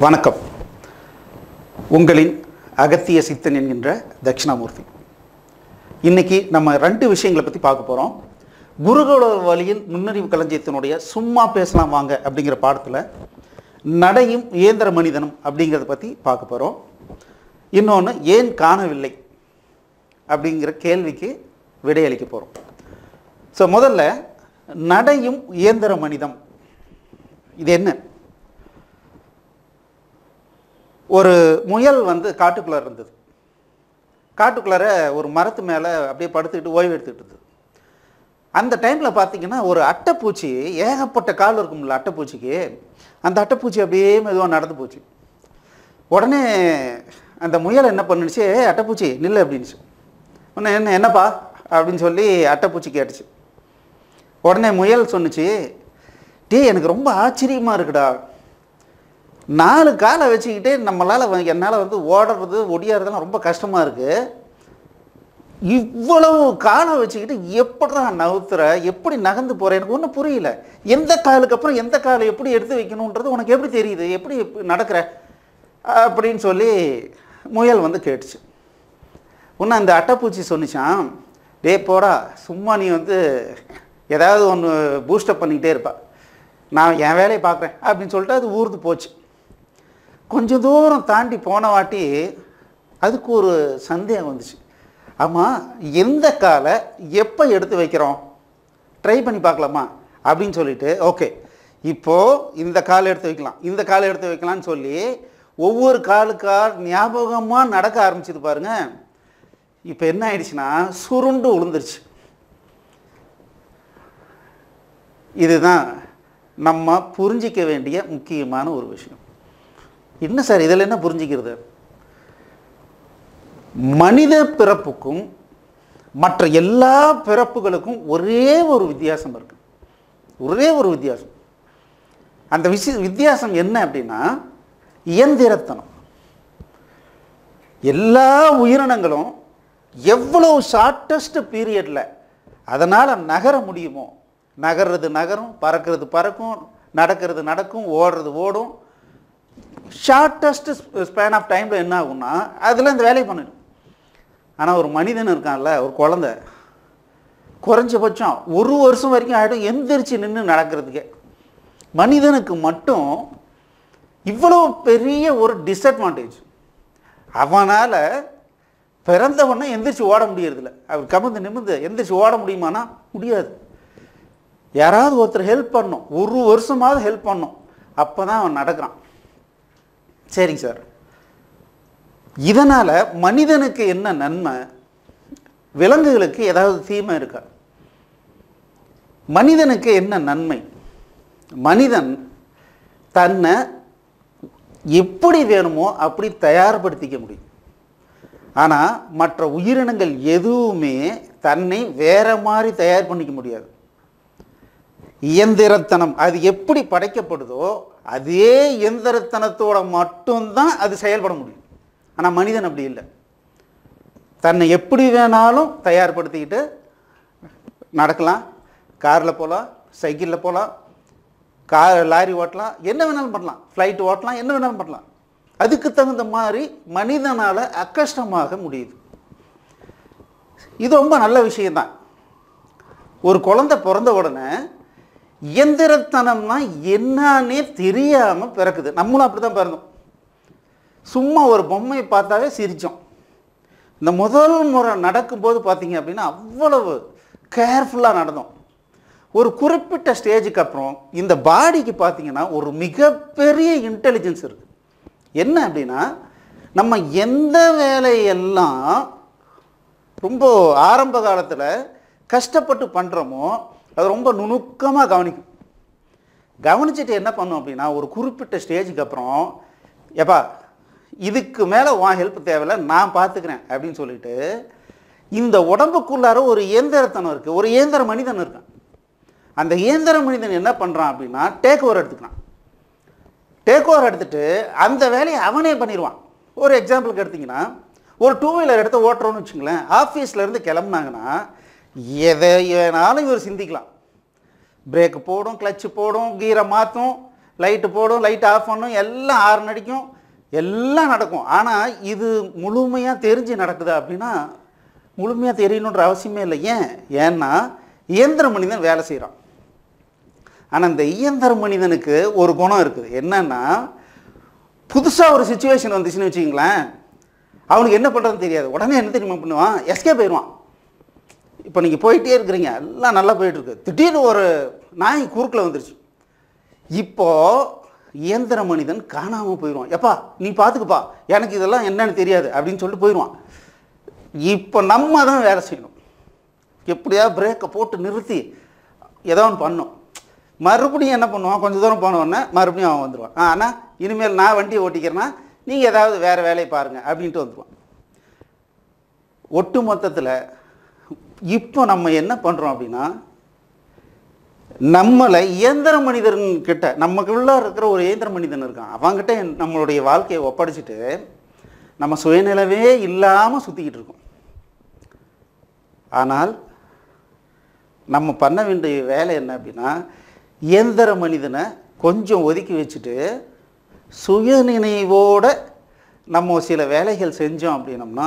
வணக்கம் உங்களின் அகத்திய சித்தன் என்கின்ற தட்சிணாமூர்த்தி இன்னைக்கு நம்ம ரெண்டு விஷயங்களை பற்றி பார்க்க போகிறோம் குருகுல வழியில் முன்னறிவு களஞ்சியத்தினுடைய சும்மா பேசலாம் வாங்க அப்படிங்கிற பாடத்தில் நடையும் இயந்திர மனிதனும் அப்படிங்கிறத பற்றி பார்க்க போகிறோம் இன்னொன்று ஏன் காணவில்லை அப்படிங்கிற கேள்விக்கு விடையளிக்க போகிறோம் ஸோ முதல்ல நடையும் இயந்திர மனிதம் இது என்ன ஒரு முயல் வந்து காட்டுக்குள்ளே இருந்தது காட்டுக்குள்ளார ஒரு மரத்து மேலே அப்படியே படுத்துக்கிட்டு ஓய்வு எடுத்துக்கிட்டு இருந்தது அந்த டைமில் பார்த்தீங்கன்னா ஒரு அட்டைப்பூச்சி ஏகப்பட்ட கால் இருக்கும்ல அட்டைப்பூச்சிக்கு அந்த அட்டைப்பூச்சி அப்படியே மெதுவாக நடந்து போச்சு உடனே அந்த முயல் என்ன பண்ணுச்சு "ஏய், அட்டைப்பூச்சி நில்லு அப்படின்னுச்சு உடனே என்ன என்னப்பா அப்படின்னு சொல்லி அட்டைப்பூச்சி கேட்டுச்சு உடனே முயல் சொன்னுச்சு டேய் எனக்கு ரொம்ப ஆச்சரியமாக இருக்குடா நாலு காலை வச்சுக்கிட்டே நம்மளால் என்னால் வந்து ஓடுறது ஒடியாறதெல்லாம் ரொம்ப கஷ்டமாக இருக்குது இவ்வளவு காலை வச்சுக்கிட்டு எப்படிடா நவுத்துற எப்படி நகர்ந்து போகிற எனக்கு ஒன்றும் புரியல எந்த காலுக்கு அப்புறம் எந்த காலை எப்படி எடுத்து வைக்கணுன்றது உனக்கு எப்படி தெரியுது எப்படி எப்படி நடக்கிற அப்படின்னு சொல்லி முயல் வந்து கேட்டுச்சு உன்ன அந்த அட்டைப்பூச்சி சொன்னிச்சான் டேய் போடா சும்மா நீ வந்து ஏதாவது ஒன்று பூஸ்டப் பண்ணிக்கிட்டே இருப்பா நான் என் வேலையை பார்க்குறேன் அப்படின்னு சொல்லிட்டு அது ஊர்ந்து போச்சு கொஞ்சம் தூரம் தாண்டி போன வாட்டி அதுக்கு ஒரு சந்தேகம் வந்துச்சு ஆமாம் எந்த காலை எப்போ எடுத்து வைக்கிறோம் ட்ரை பண்ணி பார்க்கலாமா அப்படின்னு சொல்லிட்டு ஓகே இப்போது இந்த காலை எடுத்து வைக்கலாம் இந்த காலை எடுத்து வைக்கலாம்னு சொல்லி ஒவ்வொரு காலுக்கா ஞாபகமாக நடக்க ஆரம்பிச்சது பாருங்க இப்போ என்ன ஆயிடுச்சுன்னா சுருண்டு விழுந்துருச்சு இதுதான் நம்ம புரிஞ்சிக்க வேண்டிய முக்கியமான ஒரு விஷயம் என்ன சார் இதில் என்ன புரிஞ்சிக்கிறது மனித பிறப்புக்கும் மற்ற எல்லா பிறப்புகளுக்கும் ஒரே ஒரு வித்தியாசம் இருக்கு ஒரே ஒரு வித்தியாசம் அந்த விஷ வித்தியாசம் என்ன அப்படின்னா இயந்திரத்தனம் எல்லா உயிரினங்களும் எவ்வளவு ஷார்ட்டஸ்ட் பீரியடில் அதனால் நகர முடியுமோ நகர்றது நகரும் பறக்கிறது பறக்கும் நடக்கிறது நடக்கும் ஓடுறது ஓடும் ஷார்ட்டஸ்ட் ஸ்பேன் ஆஃப் டைமில் என்ன ஆகும்னா அதில் இந்த வேலையை பண்ணிடும் ஆனால் ஒரு மனிதன் இருக்கான்ல ஒரு குழந்த குறைஞ்சபட்சம் ஒரு வருஷம் வரைக்கும் ஆகிடும் எந்திரிச்சு நின்று நடக்கிறதுக்கே மனிதனுக்கு மட்டும் இவ்வளோ பெரிய ஒரு டிஸ்அட்வான்டேஜ் அவனால் பிறந்தவொன்னே எந்திரிச்சு ஓட முடியறதில்ல அவர் கமிழ்ந்து நிமிர்ந்து எந்திரிச்சு ஓட முடியுமானா முடியாது யாராவது ஒருத்தர் ஹெல்ப் பண்ணும் ஒரு வருஷமாவது ஹெல்ப் பண்ணும் அப்போ தான் அவன் நடக்கிறான் சரிங்க சார் இதனால் மனிதனுக்கு என்ன நன்மை விலங்குகளுக்கு ஏதாவது தீமை இருக்கா மனிதனுக்கு என்ன நன்மை மனிதன் தன்னை எப்படி வேணுமோ அப்படி தயார்படுத்திக்க முடியும் ஆனால் மற்ற உயிரினங்கள் எதுவுமே தன்னை வேற மாதிரி தயார் பண்ணிக்க முடியாது இயந்திரத்தனம் அது எப்படி படைக்கப்படுதோ அதே இயந்திரத்தனத்தோட மட்டும்தான் அது செயல்பட முடியும் ஆனால் மனிதன் அப்படி இல்லை தன்னை எப்படி வேணாலும் தயார்படுத்திக்கிட்டு நடக்கலாம் காரில் போகலாம் சைக்கிளில் போகலாம் கார் லாரி ஓட்டலாம் என்ன வேணாலும் பண்ணலாம் ஃப்ளைட் ஓட்டலாம் என்ன வேணாலும் பண்ணலாம் அதுக்கு தகுந்த மாதிரி மனிதனால் அக்கஷ்டமாக முடியுது இது ரொம்ப நல்ல விஷயம்தான் ஒரு குழந்தை பிறந்த உடனே இயந்திரத்தனம்னா என்னன்னே தெரியாமல் பிறக்குது நம்மளும் அப்படி தான் பிறந்தோம் சும்மா ஒரு பொம்மையை பார்த்தாவே சிரித்தோம் இந்த முதல் முறை நடக்கும்போது பார்த்தீங்க அப்படின்னா அவ்வளவு கேர்ஃபுல்லாக நடந்தோம் ஒரு குறிப்பிட்ட ஸ்டேஜுக்கு அப்புறம் இந்த பாடிக்கு பார்த்தீங்கன்னா ஒரு மிகப்பெரிய இன்டெலிஜென்ஸ் இருக்குது என்ன அப்படின்னா நம்ம எந்த வேலையெல்லாம் ரொம்ப ஆரம்ப காலத்தில் கஷ்டப்பட்டு பண்ணுறோமோ அது ரொம்ப நுணுக்கமாக கவனிக்கும் கவனிச்சுட்டு என்ன பண்ணும் அப்படின்னா ஒரு குறிப்பிட்ட ஸ்டேஜுக்கு அப்புறம் எப்பா இதுக்கு மேலே உன் ஹெல்ப் தேவையில்ல நான் பார்த்துக்கிறேன் அப்படின்னு சொல்லிட்டு இந்த உடம்புக்குள்ளார ஒரு இயந்திரத்தனம் இருக்குது ஒரு இயந்திர மனிதன் இருக்கான் அந்த இயந்திர மனிதன் என்ன பண்ணுறான் அப்படின்னா டேக் ஓவர் எடுத்துக்கிறான் டேக் ஓவர் எடுத்துட்டு அந்த வேலையை அவனே பண்ணிடுவான் ஒரு எக்ஸாம்பிளுக்கு எடுத்திங்கன்னா ஒரு டூ வீலர் எடுத்து ஓட்டுறோன்னு வச்சுங்களேன் ஆஃபீஸ்லேருந்து கிளம்புனாங்கன்னா எதை வேணாலும் இவர் சிந்திக்கலாம் பிரேக்கு போடும் கிளச்சு போடும் கீரை மாற்றும் லைட்டு போடும் லைட் ஆஃப் பண்ணும் எல்லாம் ஆறு நடிக்கும் எல்லாம் நடக்கும் ஆனால் இது முழுமையாக தெரிஞ்சு நடக்குதா அப்படின்னா முழுமையாக தெரியணுன்ற அவசியமே இல்லை ஏன் ஏன்னா இயந்திர மனிதன் வேலை செய்கிறான் ஆனால் இந்த இயந்திர மனிதனுக்கு ஒரு குணம் இருக்குது என்னன்னா புதுசாக ஒரு சுச்சுவேஷன் வந்துச்சுன்னு வச்சுங்களேன் அவனுக்கு என்ன பண்ணுறதுன்னு தெரியாது உடனே என்ன தெரியுமா பண்ணுவான் எஸ்கே போயிடுவான் இப்போ நீங்கள் போயிட்டே இருக்கிறீங்க எல்லாம் நல்லா போயிட்டுருக்கு திடீர்னு ஒரு நாய் குறுக்கில் வந்துருச்சு இப்போ இயந்திர மனிதன் காணாமல் போயிடுவான் எப்பா நீ பார்த்துக்குப்பா எனக்கு இதெல்லாம் என்னன்னு தெரியாது அப்படின்னு சொல்லிட்டு போயிடுவான் இப்போ நம்ம தான் வேலை செய்யணும் எப்படியா பிரேக்கை போட்டு நிறுத்தி ஏதோ ஒன்று பண்ணும் மறுபடியும் என்ன பண்ணுவான் கொஞ்சம் தூரம் போன உடனே மறுபடியும் அவன் வந்துடுவான் ஆ அண்ணா இனிமேல் நான் வண்டியை ஓட்டிக்கிறேன்னா நீங்கள் ஏதாவது வேறு வேலையை பாருங்கள் அப்படின்ட்டு வந்துடுவான் ஒட்டு மொத்தத்தில் இப்போ நம்ம என்ன பண்ணுறோம் அப்படின்னா நம்மளை இயந்திர மனிதன் கிட்ட நமக்குள்ள இருக்கிற ஒரு இயந்திர மனிதன் இருக்கான் அவன்கிட்ட நம்மளுடைய வாழ்க்கையை ஒப்படைச்சிட்டு நம்ம சுயநிலவே இல்லாமல் சுற்றிக்கிட்டு இருக்கோம் ஆனால் நம்ம பண்ண வேண்டிய வேலை என்ன அப்படின்னா இயந்திர மனிதனை கொஞ்சம் ஒதுக்கி வச்சுட்டு சுயநினைவோட நம்ம சில வேலைகள் செஞ்சோம் அப்படின்னம்னா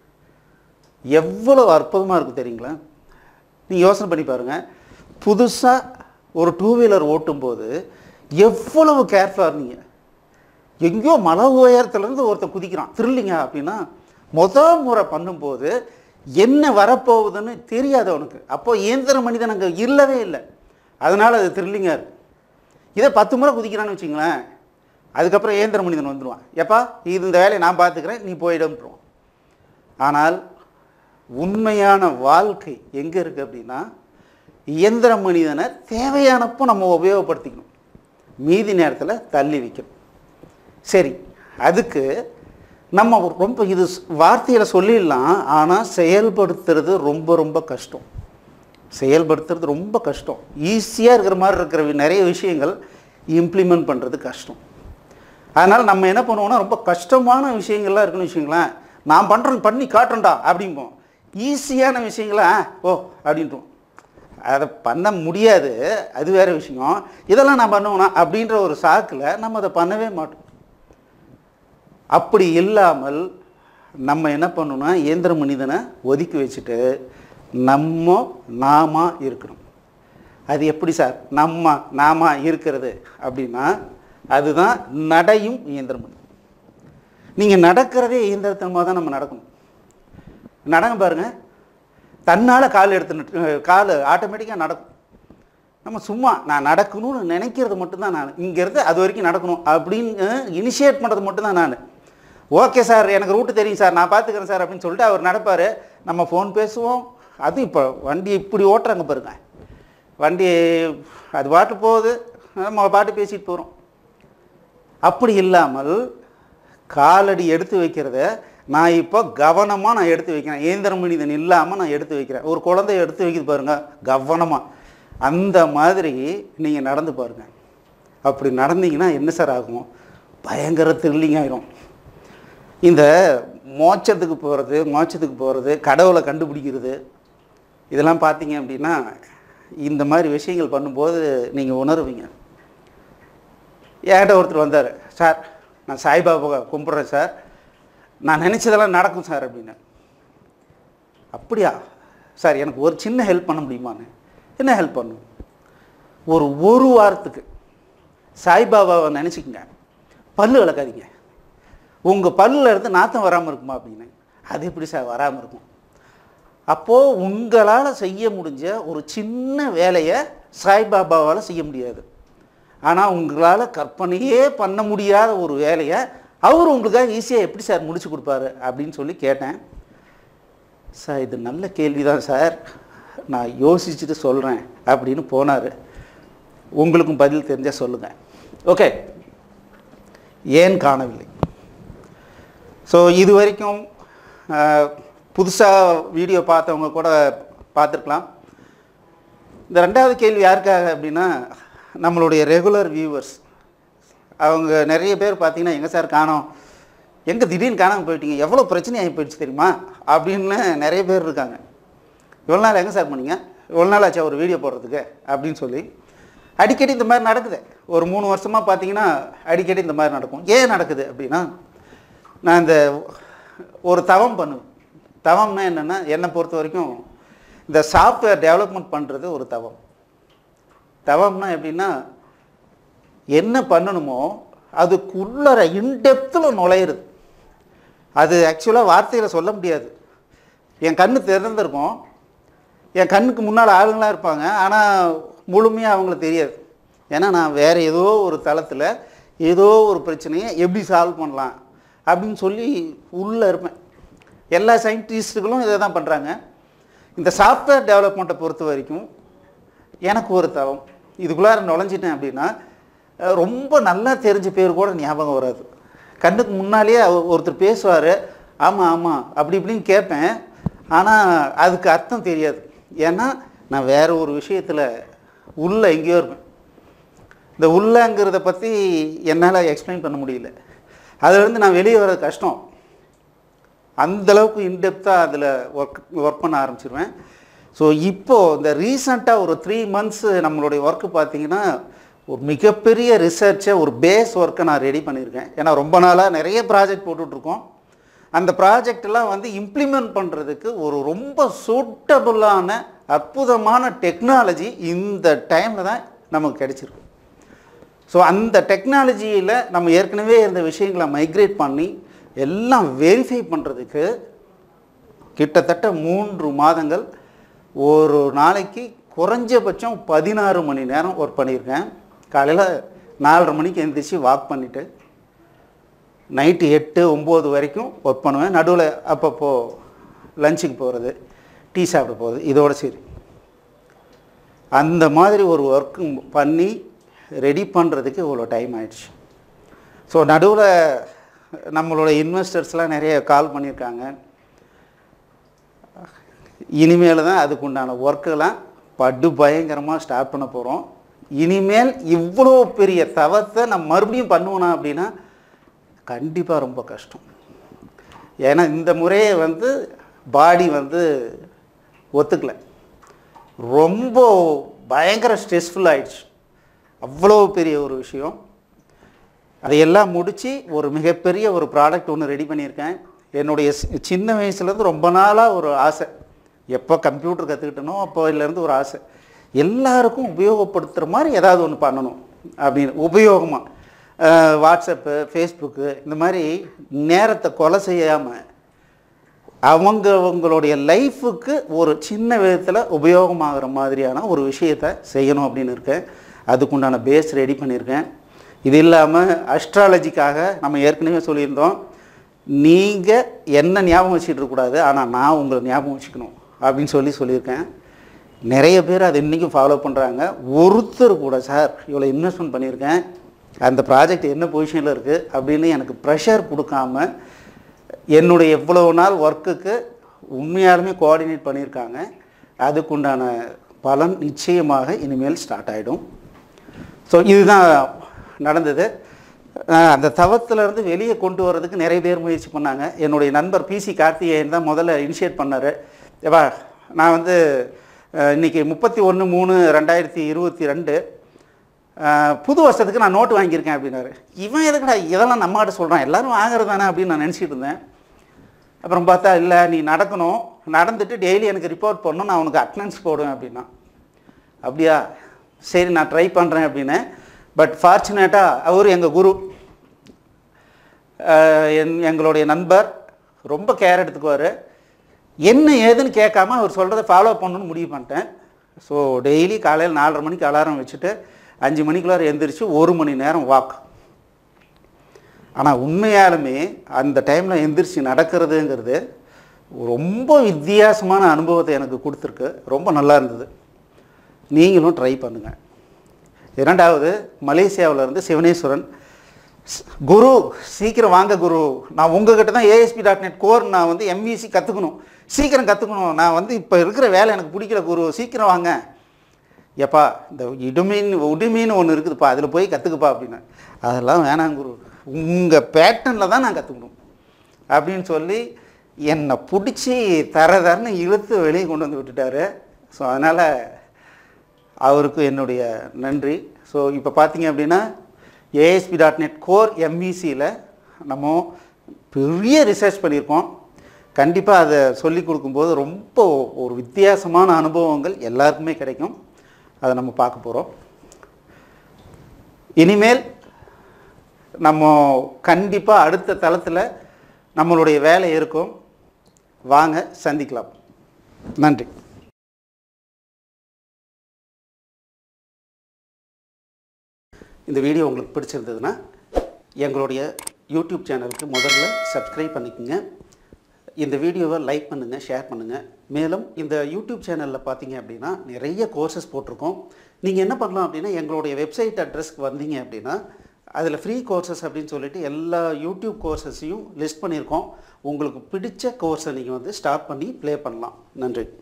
எவ்வளோ அற்புதமாக இருக்கும் தெரியுங்களா நீங்கள் யோசனை பண்ணி பாருங்கள் புதுசாக ஒரு டூ வீலர் ஓட்டும்போது எவ்வளவு கேர்ஃபுல்லாக இருந்தீங்க எங்கேயோ மலை உயரத்துலேருந்து ஒருத்தன் குதிக்கிறான் த்ரில்லிங்க அப்படின்னா முத முறை பண்ணும்போது என்ன வரப்போகுதுன்னு தெரியாது அவனுக்கு அப்போ இயந்திர மனிதன் அங்கே இல்லவே இல்லை அதனால் அது த்ரில்லிங்காக இருக்கு இதை பத்து முறை குதிக்கிறான்னு வச்சுங்களேன் அதுக்கப்புறம் இயந்திர மனிதன் வந்துடுவான் எப்பா இது இந்த வேலையை நான் பார்த்துக்கிறேன் நீ போயிடும்ன்றோம் ஆனால் உண்மையான வாழ்க்கை எங்கே இருக்குது அப்படின்னா இயந்திர மனிதனை தேவையானப்போ நம்ம உபயோகப்படுத்திக்கணும் மீதி நேரத்தில் தள்ளி வைக்கணும் சரி அதுக்கு நம்ம ரொம்ப இது வார்த்தையில் சொல்லிடலாம் ஆனால் செயல்படுத்துறது ரொம்ப ரொம்ப கஷ்டம் செயல்படுத்துறது ரொம்ப கஷ்டம் ஈஸியாக இருக்கிற மாதிரி இருக்கிற நிறைய விஷயங்கள் இம்ப்ளிமெண்ட் பண்ணுறது கஷ்டம் அதனால் நம்ம என்ன பண்ணுவோம்னா ரொம்ப கஷ்டமான விஷயங்கள்லாம் இருக்குன்னு வச்சுங்களேன் நான் பண்ணுறேன் பண்ணி காட்டுறேன்டா அப்படிம்போம் ஈஸியான விஷயங்களா ஓ அப்படின்றோம் அதை பண்ண முடியாது அது வேறு விஷயம் இதெல்லாம் நான் பண்ணுவேனா அப்படின்ற ஒரு சாக்கில் நம்ம அதை பண்ணவே மாட்டோம் அப்படி இல்லாமல் நம்ம என்ன பண்ணணும்னா இயந்திர மனிதனை ஒதுக்கி வச்சுட்டு நம்ம நாம இருக்கணும் அது எப்படி சார் நம்ம நாம இருக்கிறது அப்படின்னா அதுதான் நடையும் இயந்திர மனிதன் நீங்கள் நடக்கிறதே இயந்திரத்தனமாக தான் நம்ம நடக்கணும் நடங்க பாருங்க தன்னால் கால் எடுத்து கால் ஆட்டோமேட்டிக்காக நடக்கும் நம்ம சும்மா நான் நடக்கணும்னு நினைக்கிறது மட்டும்தான் நான் இங்கேருந்து அது வரைக்கும் நடக்கணும் அப்படின்னு இனிஷியேட் பண்ணுறது மட்டும்தான் நான் ஓகே சார் எனக்கு ரூட்டு தெரியும் சார் நான் பார்த்துக்கிறேன் சார் அப்படின்னு சொல்லிட்டு அவர் நடப்பார் நம்ம ஃபோன் பேசுவோம் அது இப்போ வண்டி இப்படி ஓட்டுறாங்க பாருங்க வண்டி அது பாட்டு போகுது நம்ம பாட்டு பேசிட்டு போகிறோம் அப்படி இல்லாமல் காலடி எடுத்து வைக்கிறத நான் இப்போ கவனமாக நான் எடுத்து வைக்கிறேன் இயந்திர மனிதன் இல்லாமல் நான் எடுத்து வைக்கிறேன் ஒரு குழந்தைய எடுத்து வைக்குது பாருங்க கவனமாக அந்த மாதிரி நீங்கள் நடந்து பாருங்கள் அப்படி நடந்தீங்கன்னா என்ன சார் ஆகும் பயங்கர த்ரில்லிங் ஆயிரும் இந்த மோட்சத்துக்கு போகிறது மோட்சத்துக்கு போகிறது கடவுளை கண்டுபிடிக்கிறது இதெல்லாம் பார்த்தீங்க அப்படின்னா இந்த மாதிரி விஷயங்கள் பண்ணும்போது நீங்கள் உணருவீங்க என்கிட்ட ஒருத்தர் வந்தார் சார் நான் சாய்பாபா கும்பிட்றேன் சார் நான் நினச்சதெல்லாம் நடக்கும் சார் அப்படின்னு அப்படியா சார் எனக்கு ஒரு சின்ன ஹெல்ப் பண்ண முடியுமான்னு என்ன ஹெல்ப் பண்ணும் ஒரு ஒரு வாரத்துக்கு சாய்பாபாவை நினச்சிக்கங்க பல்லு விளக்காதீங்க உங்கள் பல்லில் இருந்து நாத்தம் வராமல் இருக்குமா அப்படின்னு அது எப்படி சார் வராமல் இருக்கும் அப்போது உங்களால் செய்ய முடிஞ்ச ஒரு சின்ன வேலையை சாய்பாபாவால் செய்ய முடியாது ஆனால் உங்களால் கற்பனையே பண்ண முடியாத ஒரு வேலையை அவர் உங்களுக்காக ஈஸியாக எப்படி சார் முடிச்சு கொடுப்பாரு அப்படின்னு சொல்லி கேட்டேன் சார் இது நல்ல கேள்வி தான் சார் நான் யோசிச்சுட்டு சொல்கிறேன் அப்படின்னு போனார் உங்களுக்கும் பதில் தெரிஞ்சால் சொல்லுங்கள் ஓகே ஏன் காணவில்லை ஸோ இது வரைக்கும் புதுசாக வீடியோ பார்த்தவங்க கூட பார்த்துருக்கலாம் இந்த ரெண்டாவது கேள்வி யாருக்காக அப்படின்னா நம்மளுடைய ரெகுலர் வியூவர்ஸ் அவங்க நிறைய பேர் பார்த்தீங்கன்னா எங்கே சார் காணோம் எங்கே திடீர்னு காணாமல் போயிட்டீங்க எவ்வளோ பிரச்சனை ஆகி போயிடுச்சு தெரியுமா அப்படின்னு நிறைய பேர் இருக்காங்க இவ்வளோ நாள் எங்கே சார் பண்ணீங்க இவ்வளோ நாள் ஆச்சா ஒரு வீடியோ போடுறதுக்கு அப்படின்னு சொல்லி அடிக்கடி இந்த மாதிரி நடக்குது ஒரு மூணு வருஷமாக பார்த்தீங்கன்னா அடிக்கடி இந்த மாதிரி நடக்கும் ஏன் நடக்குது அப்படின்னா நான் இந்த ஒரு தவம் பண்ணுவேன் தவம்னா என்னென்னா என்னை பொறுத்த வரைக்கும் இந்த சாஃப்ட்வேர் டெவலப்மெண்ட் பண்ணுறது ஒரு தவம் தவம்னா எப்படின்னா என்ன பண்ணணுமோ அதுக்குள்ளற இன்டெப்த்தில் நுழையிறது அது ஆக்சுவலாக வார்த்தையில் சொல்ல முடியாது என் கண்ணு திறந்திருக்கும் என் கண்ணுக்கு முன்னால் ஆளுங்களாக இருப்பாங்க ஆனால் முழுமையாக அவங்களுக்கு தெரியாது ஏன்னா நான் வேறு ஏதோ ஒரு தளத்தில் ஏதோ ஒரு பிரச்சனையை எப்படி சால்வ் பண்ணலாம் அப்படின்னு சொல்லி உள்ளே இருப்பேன் எல்லா சயின்டிஸ்ட்டுகளும் இதை தான் பண்ணுறாங்க இந்த சாஃப்ட்வேர் டெவலப்மெண்ட்டை பொறுத்த வரைக்கும் எனக்கு ஒரு தவம் இதுக்குள்ளார நுழைஞ்சிட்டேன் அப்படின்னா அஹ், ரொம்ப நல்லா தெரிஞ்ச பேர் கூட ஞாபகம் வராது கண்ணுக்கு முன்னாலேயே அவ- ஒருத்தர் பேசுவார் ஆமாம் ஆமாம் அப்படி இப்படின்னு கேட்பேன் ஆனால் அதுக்கு அர்த்தம் தெரியாது ஏன்னா நான் வேற ஒரு விஷயத்தில் உள்ள எங்கேயோ இருப்பேன் இந்த உள்ளங்கிறத பற்றி என்னால் எக்ஸ்பிளைன் பண்ண முடியல அதுலேருந்து நான் வெளியே வர்றது கஷ்டம் அந்த அளவுக்கு இன்டெப்த்தாக அதில் ஒர்க் ஒர்க் பண்ண ஆரம்பிச்சிருவேன் ஸோ இப்போது இந்த ரீசண்டாக ஒரு த்ரீ மந்த்ஸ் நம்மளுடைய ஒர்க்கு பார்த்தீங்கன்னா ஒரு மிகப்பெரிய ரிசர்ச்சை ஒரு பேஸ் ஒர்க்கை நான் ரெடி பண்ணியிருக்கேன் ஏன்னா ரொம்ப நாளாக நிறைய ப்ராஜெக்ட் போட்டுட்ருக்கோம் அந்த ப்ராஜெக்டெல்லாம் வந்து இம்ப்ளிமெண்ட் பண்ணுறதுக்கு ஒரு ரொம்ப சூட்டபுளான அற்புதமான டெக்னாலஜி இந்த டைமில் தான் நமக்கு கிடைச்சிருக்கு ஸோ அந்த டெக்னாலஜியில் நம்ம ஏற்கனவே இருந்த விஷயங்களை மைக்ரேட் பண்ணி எல்லாம் வெரிஃபை பண்ணுறதுக்கு கிட்டத்தட்ட மூன்று மாதங்கள் ஒரு நாளைக்கு குறைஞ்சபட்சம் பதினாறு மணி நேரம் ஒர்க் பண்ணியிருக்கேன் காலையில் நாலரை மணிக்கு எந்திரிச்சு வாக் பண்ணிவிட்டு நைட்டு எட்டு ஒம்பது வரைக்கும் ஒர்க் பண்ணுவேன் நடுவில் அப்பப்போ லஞ்சுக்கு போகிறது டீ சாப்பிட போகிறது இதோட சரி அந்த மாதிரி ஒரு ஒர்க்கு பண்ணி ரெடி பண்ணுறதுக்கு இவ்வளோ டைம் ஆயிடுச்சு ஸோ நடுவில் நம்மளோட இன்வெஸ்டர்ஸ்லாம் நிறைய கால் பண்ணியிருக்காங்க இனிமேல் தான் அதுக்கு உண்டான ஒர்க்கெல்லாம் படு பயங்கரமாக ஸ்டார்ட் பண்ண போகிறோம் இனிமேல் இவ்வளோ பெரிய தவத்தை நம்ம மறுபடியும் பண்ணுவோனா அப்படின்னா கண்டிப்பாக ரொம்ப கஷ்டம் ஏன்னா இந்த முறையை வந்து பாடி வந்து ஒத்துக்கலை ரொம்ப பயங்கர ஸ்ட்ரெஸ்ஃபுல் ஆயிடுச்சு அவ்வளோ பெரிய ஒரு விஷயம் அதையெல்லாம் முடித்து ஒரு மிகப்பெரிய ஒரு ப்ராடக்ட் ஒன்று ரெடி பண்ணியிருக்கேன் என்னுடைய சி- சின்ன வயசுலேருந்து ரொம்ப நாளாக ஒரு ஆசை எப்போ கம்ப்யூட்டர் கற்றுக்கிட்டனோ அப்போலேருந்து ஒரு ஆசை எல்லாருக்கும் உபயோகப்படுத்துகிற மாதிரி ஏதாவது ஒன்று பண்ணணும் அப்படின்னு உபயோகமாக வாட்ஸ்அப்பு ஃபேஸ்புக்கு இந்த மாதிரி நேரத்தை கொலை செய்யாமல் அவங்க அவங்களுடைய லைஃபுக்கு ஒரு சின்ன விதத்தில் உபயோகமாகிற மாதிரியான ஒரு விஷயத்தை செய்யணும் அப்படின்னு இருக்கேன் அதுக்குண்டான பேஸ் ரெடி பண்ணியிருக்கேன் இது இல்லாமல் அஸ்ட்ராலஜிக்காக நம்ம ஏற்கனவே சொல்லியிருந்தோம் நீங்கள் என்ன ஞாபகம் வச்சுட்டு இருக்கக்கூடாது ஆனால் நான் உங்களை ஞாபகம் வச்சுக்கணும் அப்படின்னு சொல்லி சொல்லியிருக்கேன் நிறைய பேர் அதை இன்றைக்கும் ஃபாலோ பண்ணுறாங்க ஒருத்தர் கூட சார் இவ்வளோ இன்வெஸ்ட்மெண்ட் பண்ணியிருக்கேன் அந்த ப்ராஜெக்ட் என்ன பொசிஷனில் இருக்குது அப்படின்னு எனக்கு ப்ரெஷர் கொடுக்காம என்னுடைய எவ்வளவு நாள் ஒர்க்குக்கு உண்மையாலுமே கோஆர்டினேட் பண்ணியிருக்காங்க அதுக்குண்டான பலன் நிச்சயமாக இனிமேல் ஸ்டார்ட் ஆகிடும் ஸோ இதுதான் நடந்தது அஹ் அந்த தவத்திலேருந்து வெளியே கொண்டு வர்றதுக்கு நிறைய பேர் முயற்சி பண்ணாங்க என்னுடைய நண்பர் பிசி கார்த்திகேயன் தான் முதல்ல இனிஷியேட் பண்ணார் ஏவா நான் வந்து அஹ், இன்னைக்கு முப்பத்தி ஒன்று மூணு ரெண்டாயிரத்தி இருபத்தி ரெண்டு அஹ், புது வருஷத்துக்கு நான் நோட்டு வாங்கியிருக்கேன் அப்படின்னாரு இவன் எதுக்குடா இதெல்லாம் நம்மகிட்ட சொல்கிறான் எல்லாரும் வாங்குறது தானே அப்படின்னு நான் நினச்சிட்டு இருந்தேன் அப்புறம் பார்த்தா இல்லை நீ நடக்கணும் நடந்துட்டு டெய்லி எனக்கு ரிப்போர்ட் பண்ணணும் நான் உனக்கு அட்டனன்ஸ் போடுவேன் அப்படின்னா அப்படியா சரி நான் ட்ரை பண்ணுறேன் அப்படின்னு பட் ஃபார்ச்சுனேட்டாக அவர் எங்கள் குரு அஹ் என் எங்களுடைய நண்பர் ரொம்ப கேர் எடுத்துக்குவார் என்ன ஏதுன்னு கேட்காம அவர் சொல்கிறத ஃபாலோ பண்ணணும்னு முடிவு பண்ணிட்டேன் ஸோ டெய்லி காலையில் நாலரை மணிக்கு அலாரம் வச்சுட்டு அஞ்சு மணிக்குள்ளார எந்திரிச்சு ஒரு மணி நேரம் வாக் ஆனால் உண்மையாலுமே அந்த டைமில் எந்திரிச்சு நடக்கிறதுங்கிறது ரொம்ப வித்தியாசமான அனுபவத்தை எனக்கு கொடுத்துருக்கு ரொம்ப நல்லா இருந்தது நீங்களும் ட்ரை பண்ணுங்கள் இரண்டாவது மலேசியாவுல இருந்து சிவனேஸ்வரன் ஸ்- குரு சீக்கிரம் வாங்க குரு நான் உங்ககிட்ட தான் ஏஎஸ்பி டாட் நெட் கோர் நான் வந்து எம்இசி கற்றுக்கணும் சீக்கிரம் கற்றுக்கணும் நான் வந்து இப்போ இருக்கிற வேலை எனக்கு பிடிக்கல குரு சீக்கிரம் வாங்க எப்பா இந்த இடுமீன் உடுமீன் ஒன்று இருக்குதுப்பா அதில் போய் கற்றுக்குப்பா அப்படின்னு அதெல்லாம் வேணாம் குரு உங்கள் பேட்டர்னில் தான் நான் கற்றுக்கணும் அப்படின்னு சொல்லி என்னை பிடிச்சி தர தரன்னு இழுத்து வெளியே கொண்டு வந்து விட்டுட்டாரு ஸோ அதனால் அவருக்கு என்னுடைய நன்றி ஸோ இப்போ பார்த்தீங்க அப்படின்னா ஏஎஸ்பி டாட் நெட் கோர் எம்இசியில் நம்ம பெரிய ரிசர்ச் பண்ணியிருக்கோம் கண்டிப்பாக அதை சொல்லி கொடுக்கும்போது ரொம்ப ஒரு வித்தியாசமான அனுபவங்கள் எல்லாருக்குமே கிடைக்கும் அதை நம்ம பார்க்க போகிறோம் இனிமேல் நம்ம கண்டிப்பாக அடுத்த தளத்தில் நம்மளுடைய வேலை இருக்கும் வாங்க சந்திக்கலாம் நன்றி இந்த வீடியோ உங்களுக்கு பிடிச்சிருந்ததுன்னா எங்களுடைய யூடியூப் சேனலுக்கு முதல்ல சப்ஸ்கிரைப் பண்ணிக்கோங்க இந்த வீடியோவை லைக் பண்ணுங்கள் ஷேர் பண்ணுங்கள் மேலும் இந்த யூடியூப் சேனலில் பார்த்தீங்க அப்படின்னா நிறைய கோர்சஸ் போட்டிருக்கோம் நீங்கள் என்ன பண்ணலாம் அப்படின்னா எங்களுடைய வெப்சைட் அட்ரஸ்க்கு வந்தீங்க அப்படின்னா அதில் ஃப்ரீ கோர்சஸ் அப்படின்னு சொல்லிட்டு எல்லா யூடியூப் கோர்சஸையும் லிஸ்ட் பண்ணியிருக்கோம் உங்களுக்கு பிடிச்ச கோர்ஸை நீங்கள் வந்து ஸ்டார்ட் பண்ணி ப்ளே பண்ணலாம் நன்றி